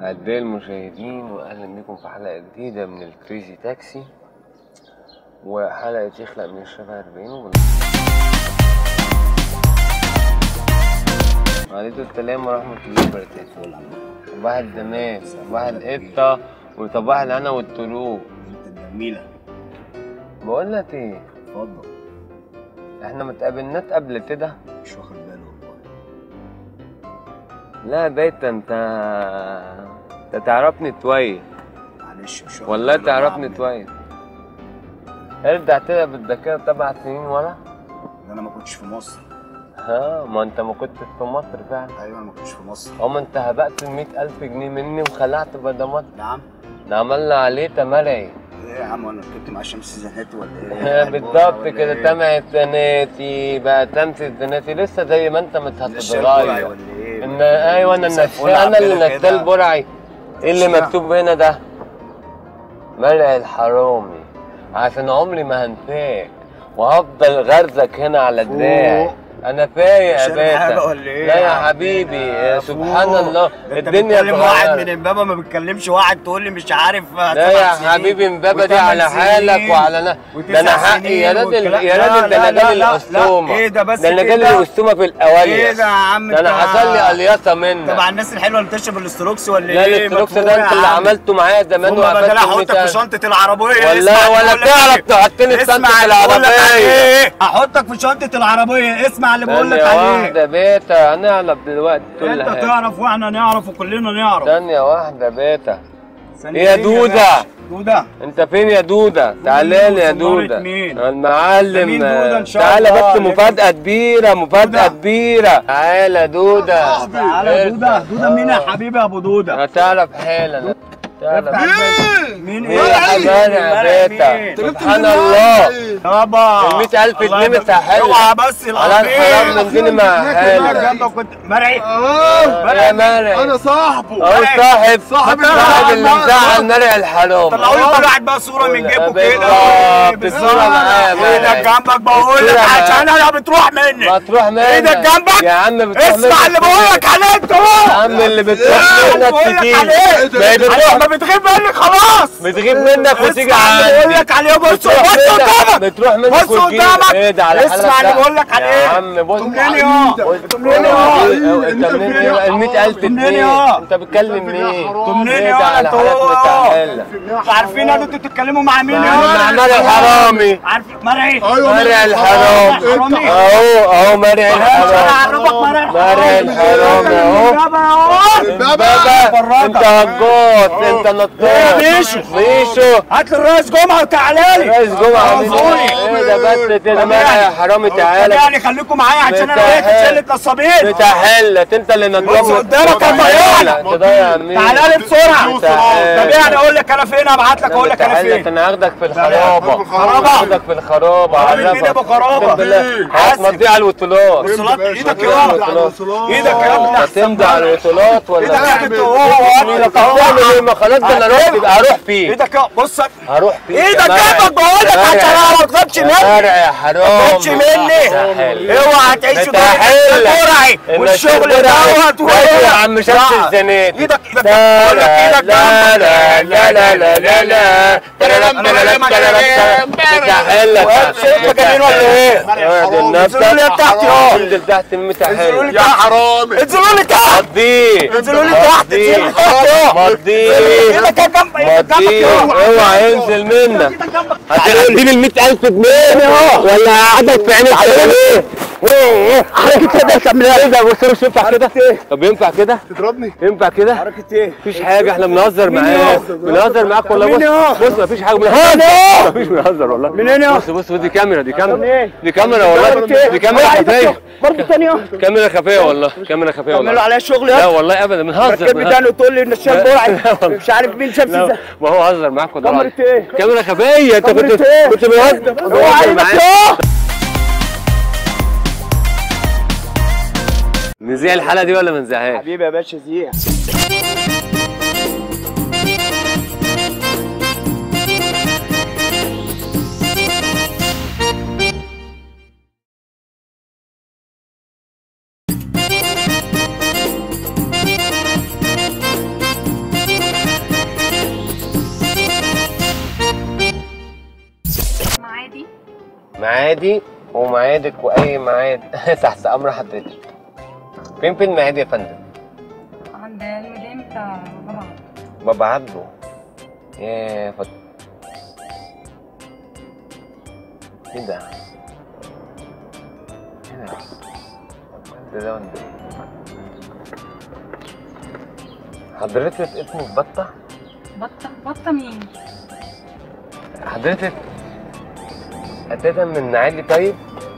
أعزائي المشاهدين وأهلا بكم في حلقة جديدة من الكريزي تاكسي وحلقة يخلق من الشبه 40 وبن... وعليكم السلام ورحمة الله وبركاته صباح الدمام صباح القطة وصباح الهنا والطلوع انت جميلة بقول لك ايه اتفضل احنا ما اتقابلناش قبل كده مش واخد بالي والله لا بيت انت انت تعرفني كويس معلش مش واخد والله بالي تعرفني بعمل كويس ارجع كده بالذاكرة سبع سنين ورا إيه؟ ده انا ما كنتش في مصر ها ما انت ما كنتش في مصر فعلا ايوه انا ما كنتش في مصر اما انت هبقت ال ألف جنيه مني وخلعت بدا مصر نعم ده عملنا عليه تمرعي ايه يا عم انا ركبت مع شمس زناتي ولا ايه بالظبط ولا كده إيه؟ تمع الزناتي بقى تمس الزناتي لسه زي ما انت مش لسه البرعي هتتغير ولا ايه ان ايوه انا لسه النشال الفل انا اللي عندنا نشال كده. برعي ايه اللي اشمعنى؟ مكتوب هنا ده مرعي الحرامي عشان عمري ما هنساك وهفضل غرزك هنا على دراعي انا فايق يا شارب حاجة باشا ولا ايه لا يا عم؟ حبيبي يا سبحان فوق. الله ده انت الدنيا بتكلم واحد اتغيرت. من امبابه ما بتكلمش واحد تقول لي مش عارف لا يا حبيبي امبابه دي على حالك وعلى نا ده انا حقي يا راجل يا راجل ده انا جالي القسطومه ايه ده بس ده انا جالي كده؟ القسطومه في ايه الاوائل ده يا عم ده انا انت؟ حصل لي الياصه منك طبعا الناس الحلوه اللي بتشرب الاستروكس ولا لا ايه الاستروكس مدفوع ده يا انت اللي عم. عملته معايا زمان ثم بدل وقفلت احطك الميتة. في شنطه العربيه والله اسمع ولا اللي بقول لك تعرف عليه. تحطني في اسمع شنطة اللي بقول لك العربية. عليه. احطك في شنطه العربيه اسمع اللي بقول لك ثانية عليه واحدة بيتا هنعلب دلوقتي كل انت حاجة تعرف واحنا نعرف وكلنا نعرف ثانية واحدة بيتا ثانية ايه يا فين دودة؟ باشا؟ دوده انت فين يا دودة؟ تعالى لي يا صنارة دودة مين؟ المعلم مين دودة إن شاء تعالى الله؟ بس مفاجأة كبيرة مفاجأة دودة. كبيرة تعالى دودة تعالى دوده دوده مين يا حبيبي يا ابو دوده هتعرف حالا تعالى مين مين يا حبايبي يا بيتا سبحان الله يابا ال 100000 الله جنيه يبارك- مسهلة. اوعى بس على الحرام من دين مع انا حالك جنبك كنت مرعي يا مرعي انا صاحبه اهو صاحب صاحب صاحب اللي الحرام. مزعل مرعي الحرام طلعوا لي كل واحد بقى صوره من جيبه كده بالظبط، الصورة معايا يا ايدك مرعي. جنبك بقول لك الصورة معايا. عشان انا بتروح مني ما تروح منك ايدك جنبك يا عم بتروح اسمع منك اللي بقول لك عليه انت يا اهو عم اللي بتروح اسمع اللي منك بقول لك تجيب عليه ما هي بتروح ما بتغيب منك خلاص بتغيب منك وتيجي اسمع اللي بقول عندي لك عليه بص بتروح بص منك- قدامك بتروح منك بص وتجيب قدامك ايه ده على حالك اسمع اللي ده. بقول لك عليه يا عم بص تمنين يا بص- تمنين يا انت منين ايه ال 100000 تمنين جنيه يا. انت بتكلم مين؟ تمنين ايه يا ده على انت حالك هو. متعالة انتوا عارفين ان انتوا بتتكلموا مع مين مع يا مرعي الحرامي عارف مرعي ايوه مرعي الحرام حرامي. اهو اهو مرعي انا الحرام اعرفك مرعي مرعي الحرام اهو اهو بابا براكة. انت هجوت انت نطاط ايه بيشو؟ بيشو هات لي الرئيس جمعه وتعالى لي رئيس جمعة مين؟ عرفوني. ايه ده بس كده طب مرعي يعني- يا حرامي طب تعالى يعني خليكم معايا عشان انا بتاع- وقفت شله نصابين بتاع حلة انت اللي نطاط بص قدامك يا ضياع. تضيع مين تعالى لي بسرعه تعالى. طب يعني اقول لك انا فين ابعت لك اقول لك انا تعالى فين انا هاخدك في الخرابة الخرابة. هاخدك في الخرابة خرابة مين عرفك يا ابو خرابة؟ اقسم بالله حاسب. هتمضي على الوصولات وصلات ايدك يا يا وصلات. ايدك يا ابني احسن هتمضي على الوصولات ولا ايدك يا ابني هو لك هتعمل ايه ما خلاص ده انا رحت يبقى هروح فيه ايدك يا بص هروح فيه ايدك يا مرعي. جنبك بقول لك يا عشان مرعي. انا ما تغيبش يا مني مرعي يا حرام ما تغيبش مني اوعى تعيش في متحلة. الورعي والشغل دوت يا عم شمس الزنات ايدك ايدك لا بقول لك ايدك لا لا جنبك. لا لا لا لا لا أنا بكلمك على متحلة واد شايف مجانين ولا ايه؟ انزلوا لي تحت يا انزل تحت انزلوا لي متحلة تحت حرامي انزلوا لي تحت مضيه انزلوا لي تحت مضيه انزلوا لي تحت يا مضيه ايدك يا جنب ايدك جنبك مضيه يا اوعى ينزل منك ايدك جنبك هتديني ال 100000 جنيه ولا قعدك في عينك على ايه؟ ايه حركة كده تعمل ايه ده بص مش ينفع كده طب ينفع كده؟ تضربني ينفع كده؟ حركة ايه؟ مفيش حاجة احنا بنهزر معاك بنهزر معاك والله مين يا؟ بص بص مفيش حاجة بنهزر مفيش بنهزر والله منين يا؟ بص بص بص دي كاميرا دي كاميرا منين؟ دي كاميرا والله دي كاميرا خفية برضه تاني يوم كاميرا خفية والله كاميرا خفية تعملوا والله عليا شغل لا يا والله ابدا بنهزر ركب بنهزر. تاني وتقول لي ان الشاب لا برعي والله. مش عارف مين شمس لا ازاي ما هو هزر معاك والله كاميرا العظيم. ايه؟ كاميرا خفية انت كاميرا كنت ايه؟ كنت بتهزر اوعى بتهزر ايدك معاك. يا نذيع الحلقة دي ولا ما نذيعهاش؟ حبيبي يا باشا زيع معادي ومعادك واي معاد تحت امر حضرتك فين في المعادي يا فندم عند المدام بتاع بابا بابا عبده يا فت ايه ده؟ ايه ده؟ ده ده ولا إيه؟ حضرتك اسمك بطة؟ بطة بطة مين؟ حضرتك أتيتا من عالي طيب؟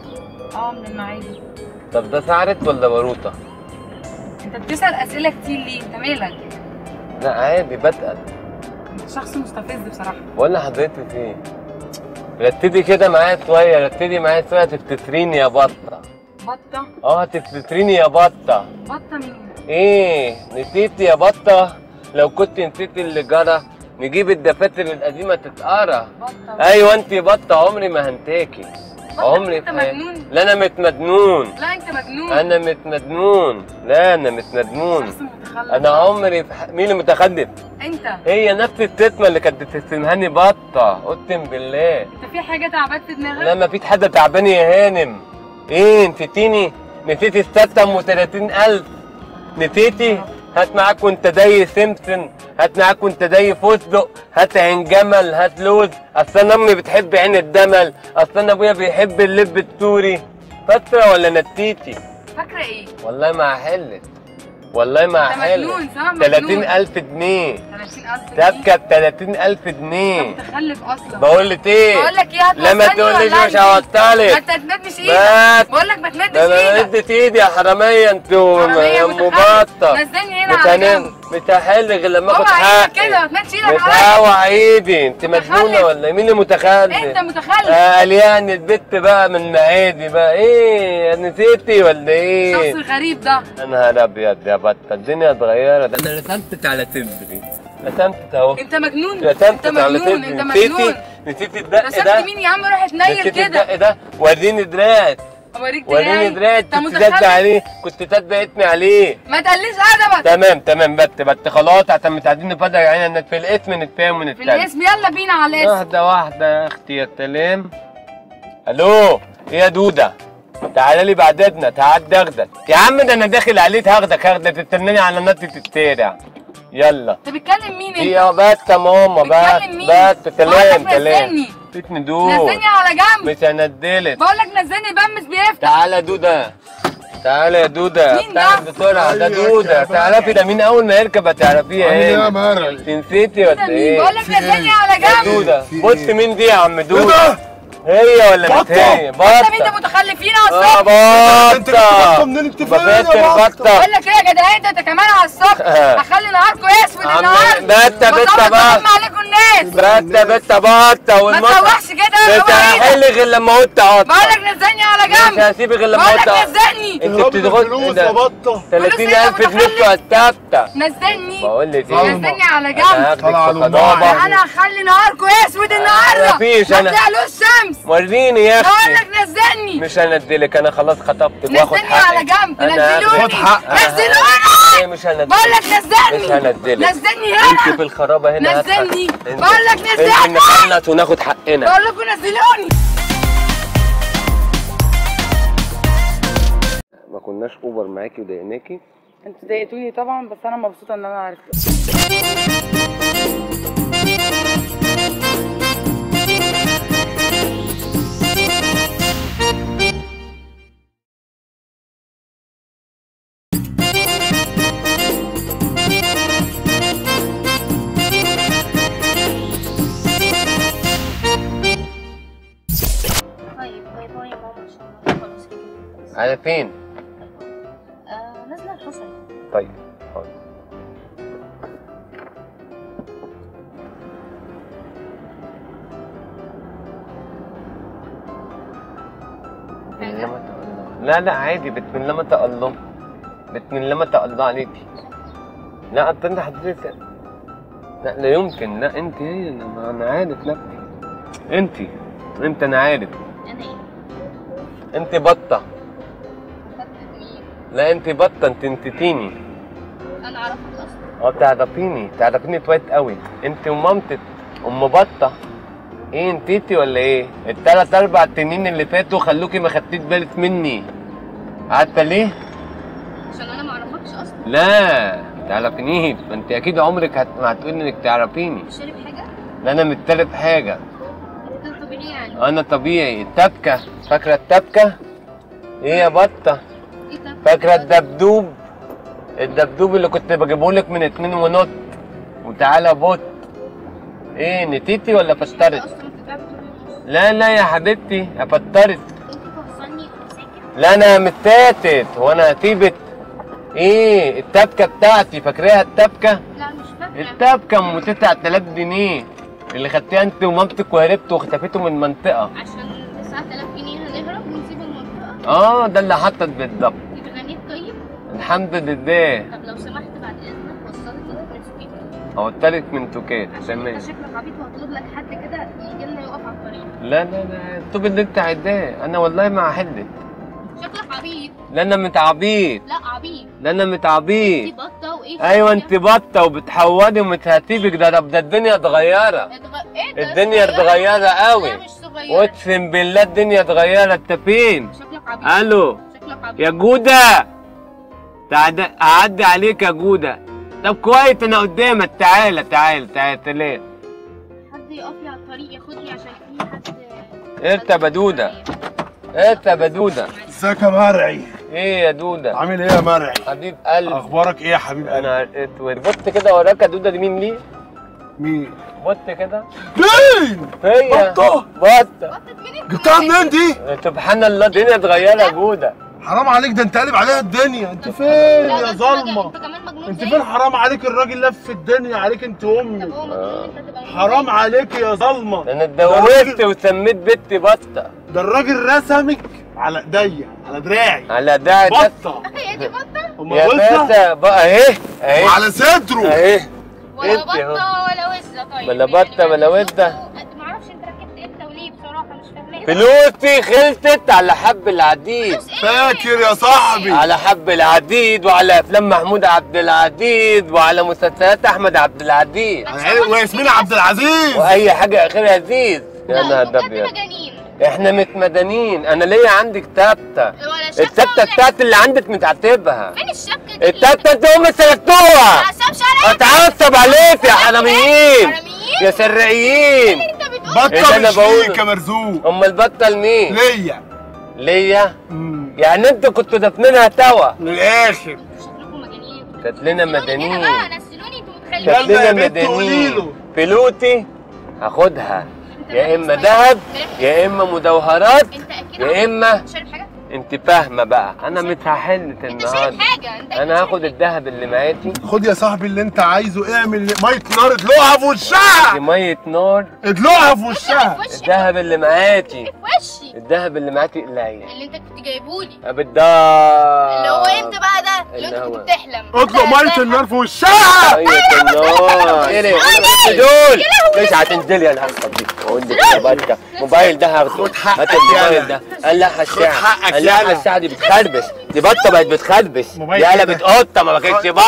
اه من المعادي طب ده سعرت ولا باروتة؟ انت بتسأل أسئلة كتير ليه؟ انت مالك؟ لا عادي بتقل انت شخص مستفز بصراحة ولا حضرتك ايه؟ رتدي كده معايا شوية رتدي معايا شوية تفتتريني يا بطة بطة اه تفتتريني يا بطة بطة مين؟ ايه نسيت يا بطة لو كنت نسيت اللي جرى نجيب الدفاتر القديمة تتقرا بطة ايوه انت بطة عمري ما هنتاكي عمري انت في حياتي- مجنون لا انا متمدنون لا انت مجنون انا متمدنون لا انا متمدنون شخص متخلف انا عمري في ح... مين اللي متخلف انت هي نفس التتمة اللي كانت بتتسمهاني بطة اقسم بالله انت في حاجة تعبت في دماغك؟ لا ما فيش حد تعبان يا هانم ايه نسيتيني نسيتي الستة وتلاتين الف نسيتي هات معاك وانت داي سمسم هات معاك وانت داي فستق هات عين جمل هات لوز اصل انا امي بتحب عين الدمل اصل انا ابويا بيحب اللب السوري فاكره ولا نسيتي فاكرة ايه؟ والله ما هحلت والله ما انت هحلت مجنون صح؟ مجنون 30000 جنيه 30000 تبكى ب 30000 جنيه انت متخلف اصلا بقول لك ايه بقول لك ايه لا ما هتوصلني تقوليش ولا مش انت؟ هوصلك ما انت تمدش ايدك بس بقول لك ما تمدش ده انا ايدك اديت ايدي يا حراميه انتوا حرامية يا ام متخلف. بطه نزلني هنا على متنام جنب متحل غير لما اخد اوعى ايدك كده ما حقي تمدش ايدك عليا متهوى ايدي انت متخلف. مجنونه ولا مين اللي متخلف؟ انت متخلف قال يعني البت بقى من معادي بقى ايه نسيتي ولا ايه؟ الشخص الغريب ده يا نهار ابيض يا بطه الدنيا اتغيرت انا رسمت على صدري رسمت اهو انت مجنون رسمت انت على مجنون صدري انت نسيتي مجنون نسيتي الدق رسمت ده مين يا عم روح اتنيل نسيتي كده الدق ده وريني دراعك اوريك وريني دراعك انت كنت تدب متخلف عليه كنت تدب اسمي عليه ما تقليش ادبك تمام تمام بت بت خلاص عشان متعدين نفضل عيننا في الاسم نتفاهم في ونتكلم الاسم يلا بينا على الاسم واحدة واحدة يا اختي يا سلام الو ايه يا دودة تعالى لي بعد اذنك تعال اخدك يا عم ده انا داخل عليك هاخدك هاخدك تستناني على نطة الشارع يلا انت بتكلم مين انت يا بس يا ماما بس بتكلم مين؟ بس سلام بقولك سلام نزلني. فتني دول نزلني على جنب مش هندلك بقول لك نزلني بمس بيفتح تعالى يا دودة تعالى يا دودة مين ده؟ تعالى بسرعة ده دودة تعرفي ده مين أول ما يركب هتعرفيها عامل ايه يا ايه مرعي؟ انت نسيتي ولا ايه؟ بقول لك في ايه؟ نزلني على يا جنب دودة في بص ايه؟ مين دي يا عم ايه دودة ده؟ هي ولا مش بطة. هي؟ طب انت بطة متخلفين على اه الصبح انت بتبطة بطة منين انت فين يا بفكر بطة؟ بطة بقول لك ايه يا جدعان انت انت كمان على الصبح هخلي نهاركم اسود عم النهارده بتة بتة وطبعا بقى بغم عليكم الناس بتة بتة بطة ما والمطر تسوحش كده مش اوعى ايدك هحل غير لما قلت بقول اقطع لك نزلني على مش جنب هسيبك غير لما بقول قلت لك اقطع نزلني انت تهرب بتضغط ايه الفلوس يا ده؟ بطة 30000 فلوس جنيه انت الثابتة نزلني بقول لك ظلمة. ايه؟ نزلني على انا جنب هاخدك طلع في له خضابة انا هخلي نهاركم اسود النهارده مفيش ما انا- طلعلوش شمس وريني يا بقول اختي لك نزلني مش هندلك انا خلاص خطبتك واخد نزلني حقي على جنب أنا نزلوني هاخد حقي. نزلوني ايه مش هندلك بقول لك نزلني مش هندلك نزلني انت هنا في الخرابه هنا هات نزلني. حقك. انت- بقول لك انت نزلني. نخلص وناخد حقنا بقول لكم نزلوني ما كناش اوبر معاكي وضايقناكي انتوا ضايقتوني طبعا بس انا مبسوطه ان انا عرفت طيب باي باي يا ماما ان شاء الله خلاص كده على فين آه نازله الحصري طيب حاضر. بسم الله ما تألم. لا لا عادي بسم الله ما تألم بسم الله ما تألم عليكي لا أنت أنت حضرتك لا لا يمكن لا أنت هي أنا ما- أنا عارف نفسي أنت أنت أنا عارف انا ايه أنت بطة فاكره مين لا أنت بطة أنت نسيتيني انا اعرفك اصلا اه تعرفيني تعرفيني كويس قوي انت ومامتك ام بطه ايه نتيتي ولا ايه التلات اربع سنين اللي فاتوا خلوكي ما خدتيش بالك مني عارفه ليه عشان انا ما اعرفكش اصلا لا تعرفينيش ما انت اكيد عمرك هت... ما هتقولي انك تعرفيني مش شارب حاجه لا انا متلف حاجه ده طبيعي يعني انا طبيعي التبكه فاكره التبكه ايه يا بطه ايه ده فاكره الدبدوب الدبدوب اللي كنت بجيبه لك من اتنين ونط وتعالى بوت ايه نتيتي ولا انت فشترت اصلا بتتباع بتقول لا لا يا حبيبتي افطرت انت توصلني وساكت لا انا متاتت وانا هتيبت ايه التبكه بتاعتي فاكراها التبكه لا مش فاكره التبكه ام 9000 جنيه اللي خدتيها انت ومامتك وهربتوا واختفيتوا من منطقه عشان 9000 جنيه هنهرب ونسيب المنطقه اه ده اللي حطت بالظبط انت غنيت طيب الحمد لله طب لو سمحت بعد اذنك وصلت لك من سويت قلت لك من توكات عشان تمام انت شكلك عبيط وهطلب لك حد كده يجي لنا يقف على الطريق لا لا لا الطوب اللي انت عداه انا والله ما هحلت شكلك عبيط لا انا متعبيط لا عبيط لا انا دي متعبيط بطه وايه ايوه انت بطه وبتحودي ومتهتيبك ده ده ده الدنيا اتغيره اتغ... ايه ده الدنيا صغيرة؟ اتغيره قوي لا مش صغيره اقسم بالله الدنيا اتغيرت انت فين شكلك عبيط الو شكلك عبيط يا جوده تعد... اعدي عليك يا جوده طب كويس انا قدامك تعالى تعالى تعالى ليه حد يقف لي على الطريق ياخدني عشان في حد انت بدوده انت يا بدوده ازيك يا مرعي ايه يا دوده عامل ايه يا مرعي حبيب قلبي اخبارك ايه يا حبيب قلبي انا اتولد بص كده وراك يا دوده دي مين ليه مين بص كده مين هي بطة؟ بطه بطت مين انت جبتها منين دي سبحان الله الدنيا اتغيرت يا جوده حرام عليك ده انت قالب عليها الدنيا انت فين لا، يا ده انت مجنون- ظلمه انت كمان مجنون انت زيي. فين حرام عليك الراجل لف الدنيا عليك انت طب امي هو مجنون انت تبقى مجنون حرام زيي. عليك يا ظلمه انا اتجوزت وسميت بنتي بطه ده الراجل رسمك على ايديا على دراعي على ده ده بطه هي دي بطه امال يا وسطة باشا بقى اهي اهي وعلى صدره اهي ولا انت اهو. بطه ولا وزه طيب ولا يعني بطة ولا ما- وزة. ما اعرفش انت ركبت امتى وليه بصراحه مش فاهمه فلوسي خلصت على حب العديد فاكر يا صاحبي على حب العديد وعلى افلام محمود عبد العزيز وعلى مسلسلات احمد عبد العزيز على- وياسمين عبد العزيز واي حاجه اخرها عزيز يا لا نهار انتوا بجد ابيض مجانين احنا متمدنين انا ليا عندك تابته ولا شبكه التابته ولا بتاعت اللي عندك متعتبها فين الشبكه دي التابته انت هم سلكتوها عصام شرعي اتعصب عليك يا حراميين حراميين يا سريين انت بتقول اللي بطه أنا مش بقوله. ليك يا مرزوق هم البطه لمين ليا ليا مم. يعني انتوا كنتوا دافنينها توا من الاخر شكلكم مجانين كانت لنا نزلوني مدنيين هنا بقى نزلوني انتوا متخيلين كانت يلا يا لنا بنت قولي مدنيين له. فلوتي هاخدها انت يا مالك اما طيب؟ ذهب مالك؟ يا اما مجوهرات انت اكيد يا اما شارب حاجه انت فاهمه بقى انا متهحلت انت شارب النهارده حاجه انت انا هاخد الذهب اللي معاكي خد يا صاحبي اللي انت عايزه اعمل ميه نار ادلقها في وشها دي ميه نار ادلقها في وشها في وشي الذهب اللي معاكي في وشي الذهب اللي معاكي قليل اللي انت كنت جايبهولي بالضبط اللي هو امتى بقى ده اللي اللي انت هو- كنت بتحلم اطلق ده- ميه ده- النار في وشها ميه النار ايه ده؟ دول مش هتنزلي انا هاخد دي اقول لك الموبايل ده الموبايل ده هاخده خد حقك هات الموبايل يالا. ده قال لا الساعه حقك قال لا يالا. الساعه دي بتخربش دي بطه بقت بتخربش موبايل دي كده. قلبت قطه ما بقتش بطه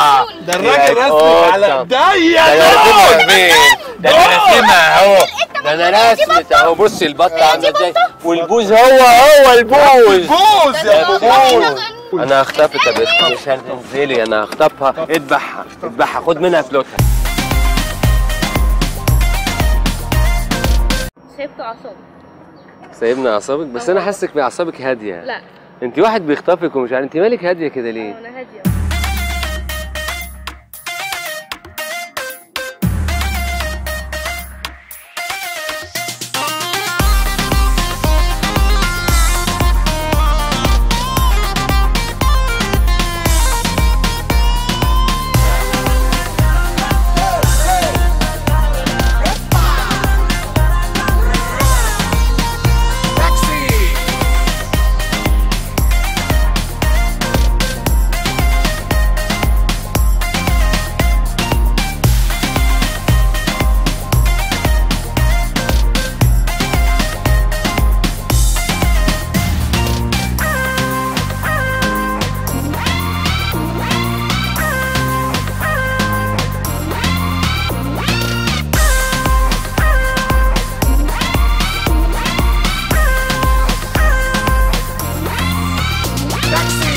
ده الراجل بقت رسمك على قطة. ايديا ده انا راسمها دول. فين؟ ده انا راسمها اهو ده انا راسمت اهو بصي البطه عامله ازاي والبوز هو هو البوز بوز ده يا ده بوز ده- انا هخطفك يا بنت مش هتنزلي انا هخطفها اذبحها اذبحها خد منها فلوسها سيبته اعصابي سايبنا اعصابك بس انا حاسك باعصابك هاديه لا انت واحد بيخطفك ومش عارف انت مالك هاديه كده ليه انا هاديه تاكسي